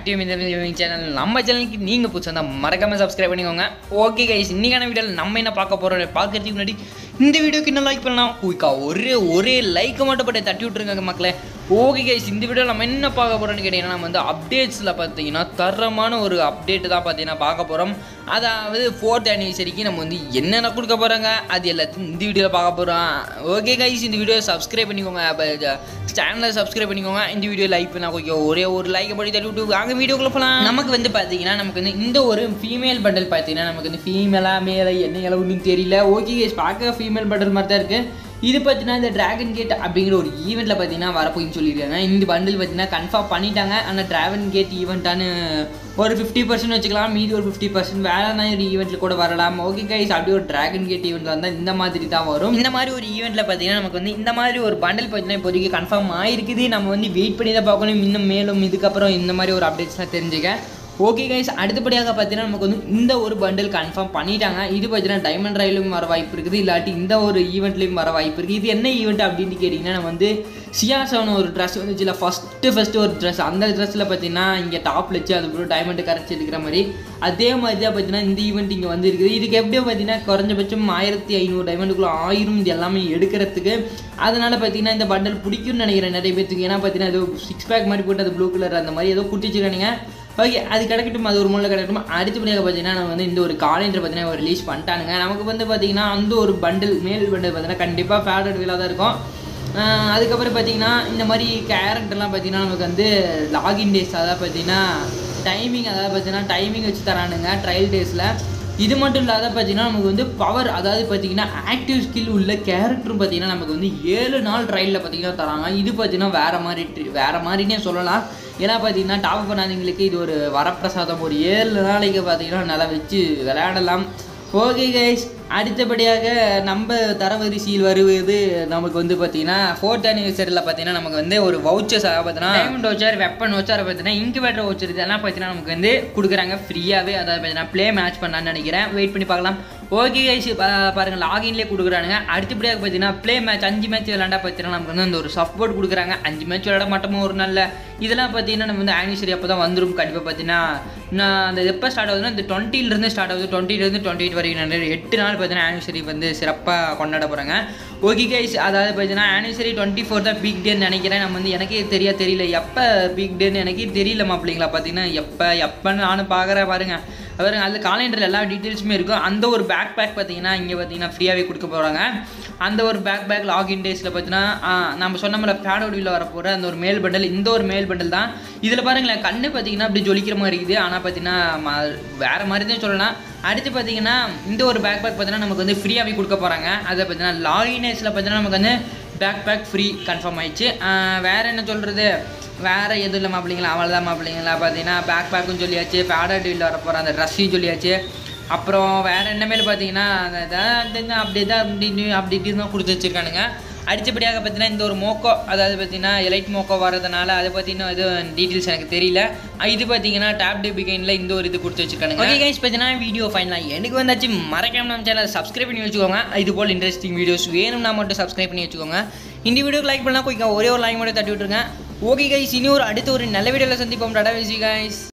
TV channel நம்ம சேனலுக்கு நீங்கள் புதுசாக இருந்தால் மறக்காமல் சப்ஸ்கிரைப் பண்ணிக்கோங்க ஓகே கைஸ் இன்னைக்கான வீடியோவில் நம்ம என்ன பார்க்க போகிறோம் பார்க்கறதுக்கு முன்னாடி இந்த வீடியோக்கு இன்னும் லைக் பண்ணலாம் குயிக்கா ஒரே ஒரே லைக்கை மட்டும் போட்டு தட்டி விட்ருங்க மக்களே ஓகே கைஸ் இந்த வீடியோவில் நம்ம என்ன பார்க்க போகிறோம்னு கேட்டிங்கன்னா நம்ம வந்து அப்டேட்ஸில் பார்த்தீங்கன்னா தரமான ஒரு அப்டேட்டு தான் பார்த்தீங்கன்னா பார்க்க போகிறோம் அதாவது ஃபோர்த் ஆனிவர்சரிக்கு நம்ம வந்து என்னென்ன கொடுக்க போகிறாங்க அது எல்லாத்தையும் இந்த வீடியோவில் பார்க்க போகிறோம் ஓகே கைஸ் இந்த வீடியோ சப்ஸ்கிரைப் பண்ணிக்கோங்க சேனலை சப்ஸ்கிரைப் பண்ணிக்கோங்க இந்த வீடியோ லைக் பண்ணா கொஞ்சம் ஒரே ஒரு லைக் பண்ணி தள்ளி விட்டு வாங்க வீடியோக்குள்ள போகலாம் நமக்கு வந்து பார்த்தீங்கன்னா நமக்கு வந்து இந்த ஒரு ஃபீமேல் பண்டல் பார்த்தீங்கன்னா நமக்கு வந்து ஃபீமேலாக மேலே என்ன இளவுன்னு தெரியல ஓகே கைஸ் பார்க்க ஃபீமேல் பண்டல் மாதிரி தான் இருக்குது இது பார்த்தீங்கன்னா இந்த டிராகன் கேட் அப்படிங்கிற ஒரு ஈவெண்ட்டில் பார்த்தீங்கன்னா வரப்போயின்னு சொல்லியிருக்காங்க இந்த பண்டில் பார்த்தீங்கன்னா கன்ஃபார்ம் பண்ணிட்டாங்க ஆனால் டிராகன் கேட் ஈவெண்ட்டானு ஒரு ஃபிஃப்டி பர்சன்ட் வச்சுக்கலாம் மீதி ஒரு ஃபிஃப்டி பர்சன்ட் வேற ஒரு ஈவெண்ட்டில் கூட வரலாம் ஓகே கைஸ் அப்படி ஒரு டிராகன் கேட் ஈவெண்ட்டில் வந்தால் இந்த மாதிரி தான் வரும் இந்த மாதிரி ஒரு ஈவெண்ட்டில் பார்த்தீங்கன்னா நமக்கு வந்து இந்த மாதிரி ஒரு பண்டல் பார்த்தீங்கன்னா இப்போதைக்கு கன்ஃபார்ம் ஆயிருக்குது நம்ம வந்து வெயிட் பண்ணி தான் பார்க்கணும் இன்னும் மேலும் இதுக்கப்புறம் இந்த மாதிரி ஒரு அப்டேட்ஸ்லாம் தெரிஞ்சுக்க ஓகே கைஸ் அடுத்தபடியாக பார்த்தீங்கன்னா நமக்கு வந்து இந்த ஒரு பண்டில் கன்ஃபார்ம் பண்ணிட்டாங்க இது பார்த்தீங்கன்னா டைமண்ட் ரயிலும் வர வாய்ப்பு இருக்குது இல்லாட்டி இந்த ஒரு ஈவெண்ட்லேயும் வர வாய்ப்பு இருக்குது இது என்ன ஈவெண்ட் அப்படின்னு கேட்டிங்கன்னா நம்ம வந்து சியா செவன் ஒரு ட்ரெஸ் வந்துச்சுல ஃபஸ்ட்டு ஃபஸ்ட்டு ஒரு ட்ரெஸ் அந்த ட்ரெஸ்ஸில் பார்த்தீங்கன்னா இங்கே டாப்பில் வச்சு அதுக்கப்புறம் டைமண்ட் கரைச்சி எடுக்கிற மாதிரி அதே மாதிரி தான் பார்த்தீங்கன்னா இந்த ஈவெண்ட் இங்கே வந்துருக்குது இதுக்கு எப்படியோ பார்த்தீங்கன்னா குறைஞ்சபட்சம் ஆயிரத்தி ஐநூறு டைமண்டுக்குள்ள ஆயிரம் இது எல்லாமே எடுக்கிறதுக்கு அதனால் பார்த்தீங்கன்னா இந்த பண்டல் பிடிக்கும்னு நினைக்கிறேன் நிறைய பேத்துக்கு ஏன்னா பார்த்தீங்கன்னா ஏதோ சிக்ஸ் பேக் மாதிரி போட்டு அது ப்ளூ கலர் அந்த மாதிரி ஏதோ குட்டிச்சுக்கானுங்க ஓகே அது கிடைக்கட்டும் அது ஒரு மூலையில் கிடைக்கட்டும் அடுத்தபடியாக பார்த்தீங்கன்னா நம்ம வந்து இந்த ஒரு காலேண்டர் பார்த்தீங்கன்னா ரிலீஸ் பண்ணிட்டானுங்க நமக்கு வந்து பார்த்தீங்கன்னா அந்த ஒரு பண்டில் மேல் பண்டில் பார்த்தீங்கன்னா கண்டிப்பாக ஃபேவரட் வீலாக தான் இருக்கும் ஆஹ் அதுக்கப்புறம் பார்த்தீங்கன்னா இந்த மாதிரி கேரக்டர்லாம் பார்த்தீங்கன்னா நமக்கு வந்து லாகின் டேஸ் அதாவது பார்த்தீங்கன்னா டைமிங் அதாவது பார்த்தீங்கன்னா டைமிங் வச்சு தரானுங்க ட்ரையல் டேஸில் இது மட்டும் இல்லாத பார்த்தீங்கன்னா நமக்கு வந்து பவர் அதாவது பார்த்தீங்கன்னா ஆக்டிவ் ஸ்கில் உள்ள கேரக்டரும் பார்த்தீங்கன்னா நமக்கு வந்து ஏழு நாள் ட்ரையலில் பார்த்தீங்கன்னா தராங்க இது பார்த்தீங்கன்னா வேறு மாதிரி tri- வேறு மாதிரினே சொல்லலாம் ஏன்னா பார்த்தீங்கன்னா டாப் பண்ணாதவங்களுக்கு இது ஒரு வரப்பிரசாதம் ஒரு ஏழு நாளைக்கு பார்த்தீங்கன்னா நல்லா வச்சு விளையாடலாம் ஓகே கைஸ் அடுத்தபடியாக நம்ம தரவரிசையில் வருவது நமக்கு வந்து பார்த்தீங்கன்னா ஃபோர்த் அனிவர்சரியில் பார்த்தீங்கன்னா நமக்கு வந்து ஒரு வவுச்சர்ஸ் பார்த்தீங்கன்னா டைமண்ட் வவுச்சர் வெப்பன் வவுச்சர் பார்த்தீங்கன்னா இன்குபேட்டர் வவுச்சர் இதெல்லாம் பார்த்தீங்கன்னா நமக்கு வந்து கொடுக்குறாங்க ஃப்ரீயாகவே அதாவது பார்த்தீங்கன்னா ப்ளே மேட்ச் பண்ணலான்னு நினைக்கிறேன் வெயிட் பண்ணி பார்க்கலாம் ஓகே கைஸ் பாருங்கள் லாகின்லேயே கொடுக்குறானுங்க அடுத்தபடியாக பார்த்தீங்கன்னா ப்ளே மேட்ச் அஞ்சு மேட்ச் விளாண்டா பார்த்தீங்கன்னா நமக்கு வந்து அந்த ஒரு சஃப் போர்ட் கொடுக்குறாங்க அஞ்சு மேட்ச் விளாட மாட்டோமோ ஒரு நாளில் இதெல்லாம் பார்த்தீங்கன்னா நம்ம வந்து ஆனிவர்சரி அப்போ தான் வந்துடும் கண்டிப்பாக பார்த்தீங்கன்னா நான் அந்த எப்போ ஸ்டார்ட் ஆகுதுன்னா இந்த டுவெண்ட்டிலேருந்து ஸ்டார்ட் ஆகுது டுவெண்ட்டிலேருந்து டுவெண்ட்டி எயிட் வரைக்கும் நிறைய எட்டு நாள் பார்த்தீங்கன்னா ஆனிவர்சரி வந்து சிறப்பாக கொண்டாட போகிறாங்க ஓகே கைஸ் அதாவது பார்த்தீங்கன்னா ஆனிவர்சரி டுவெண்ட்டி ஃபோர் தான் பீக் டேன்னு நினைக்கிறேன் நம்ம வந்து எனக்கே தெரியா தெரியல எப்போ பீக் டேன்னு எனக்கே தெரியல மாப்பிள்ளைங்களா பார்த்தீங்கன்னா எப்போ எப்போன்னு நானும் பார்க்குறேன் பாருங்க பாருங்க அதில் காலண்டரில் எல்லா டீட்டெயில்ஸுமே இருக்கும் அந்த ஒரு பேக் பேக் பார்த்தீங்கன்னா இங்கே பார்த்தீங்கன்னா ஃப்ரீயாகவே கொடுக்க போகிறாங்க அந்த ஒரு பேக் பேக் லாகின் டேஸில் பார்த்தீங்கன்னா ஆ, நம்ம சொன்னோம்ல ஃபேட் வீடியோவில் வரப்போகிற அந்த ஒரு மேல் பண்டல் இந்த ஒரு மேல் பண்டல் தான் இதில் பாருங்களேன் கண்ணு பார்த்தீங்கன்னா அப்படி ஜொலிக்கிற மாதிரி இருக்குது ஆனால் பார்த்தீங்கன்னா ம- வேற மாதிரி தான் சொல்லலாம் அடுத்து பார்த்தீங்கன்னா இந்த ஒரு பேக் பேக் பார்த்தீங்கன்னா நமக்கு வந்து ஃப்ரீயாகவே கொடுக்க போகிறாங்க அதை பார்த்தீங்கன்னா லாகினேஸில் பார்த்தீங்கன்னா நமக்கு வந்து பேக் பேக் ஃப்ரீ கன்ஃபார்ம் ஆயிடுச்சு ஆ, வேற என்ன சொல்கிறது வேறு எதுவும் இல்லை மாப்பிள்ளைங்களா அவள் தான் மாப்பிள்ளைங்களா பார்த்தீங்கன்னா பேக் பேக்கும் சொல்லியாச்சு ஃபேடர் டீலில் வரப்போகிற அந்த ட்ரெஸ்ஸையும் சொல்லியாச்சு அப்புறம் வேறு என்ன மேல் பார்த்தீங்கன்னா அந்த இதான் அந்த அப்படி தான் அப்படி அப்படி இப்படி தான் கொடுத்து வச்சுருக்கானுங்க அடுத்தபடியாக பார்த்தீங்கன்னா இந்த ஒரு மோக்கோ அதாவது பார்த்தீங்கன்னா எலைட் மோக்கோ வரதுனால அதை பார்த்தீங்கன்னா எதுவும் டீட்டெயில்ஸ் எனக்கு தெரியல அஹ் இது பார்த்தீங்கன்னா டேப் டே பிகைனில் இந்த ஒரு இது கொடுத்து வச்சிருக்கானுங்க ஓகே கைஸ் பார்த்தீங்கன்னா வீடியோ ஃபைனலாக எனக்கு வந்தாச்சு மறக்காம நம்ம சேனல் சப்ஸ்கிரைப் பண்ணி வச்சுக்கோங்க இது போல் இன்ட்ரெஸ்டிங் வீடியோஸ் வேணும்னா மட்டும் சப்ஸ்கிரைப் பண்ணி வச்சுக்கோங்க இந்த வீடியோக்கு லைக் பண்ணால் கொஞ்சம் ஒரே ஒரு லைக் மட்டும் தட்டி விட்டுருங்க ஓகே கைஸ் இனி ஒரு அடுத்த ஒரு நல்ல வீடியோவில் சந்திப்போம் டாடா விசி கைஸ்